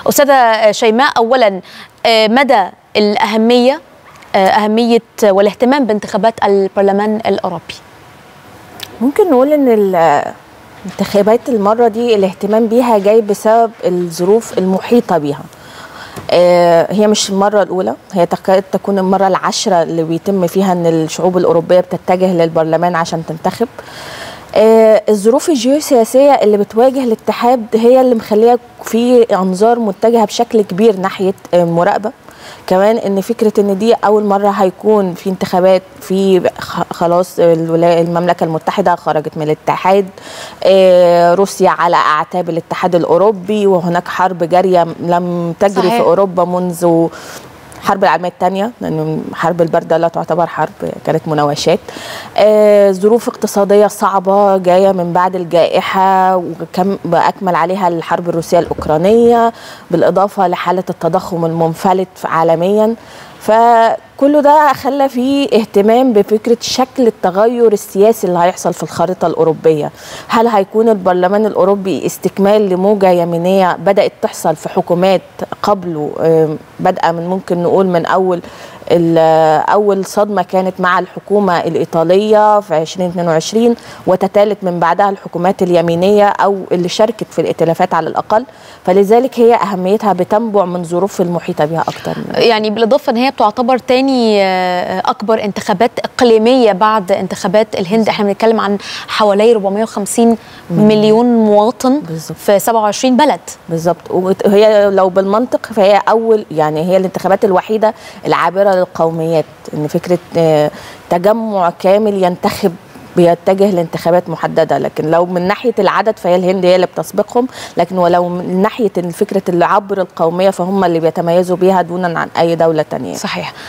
أستاذة شيماء أولا مدى الأهمية أهمية والاهتمام بانتخابات البرلمان الأوروبي ممكن نقول ان الانتخابات المره دي الاهتمام بيها جاي بسبب الظروف المحيطه بيها هي مش المرة الأولى هي تكاد تكون المرة العاشرة اللي بيتم فيها أن الشعوب الأوروبية بتتجه للبرلمان عشان تنتخب الظروف الجيوسياسية اللي بتواجه الاتحاد هي اللي مخليها في أنظار متجهة بشكل كبير ناحية مراقبة كمان ان فكره ان دي اول مره هيكون في انتخابات في خلاص المملكه المتحده خرجت من الاتحاد روسيا على اعتاب الاتحاد الاوروبي وهناك حرب جاريه لم تجري صحيح. في اوروبا منذ الحرب العالميه الثانيه لان حرب البرده لا تعتبر حرب كانت مناوشات آه ظروف اقتصاديه صعبه جايه من بعد الجائحه وكم اكمل عليها الحرب الروسيه الاوكرانيه بالاضافه لحاله التضخم المنفلت عالميا فكل ده خلى فيه اهتمام بفكره شكل التغير السياسي اللي هيحصل في الخريطه الاوروبيه هل هيكون البرلمان الاوروبي استكمال لموجه يمينيه بدات تحصل في حكومات قبله بادئه من ممكن نقول من اول اول صدمه كانت مع الحكومه الايطاليه في 2022 وتتالت من بعدها الحكومات اليمينيه او اللي شاركت في الائتلافات على الاقل فلذلك هي اهميتها بتنبع من ظروف المحيطه بها اكتر يعني بالاضافه ان هي بتعتبر تاني اكبر انتخابات اقليميه بعد انتخابات الهند احنا بنتكلم عن حوالي 450 مليون مواطن بالزبط. في 27 بلد بالظبط وهي لو بالمنطق فهي اول يعني هي الانتخابات الوحيده العابره للقوميات ان فكره تجمع كامل ينتخب بيتجه لانتخابات محدده لكن لو من ناحيه العدد فهي الهند هي اللي بتسبقهم لكن ولو من ناحيه فكره اللي عبر القوميه فهم اللي بيتميزوا بيها دونا عن اي دوله تانية صحيح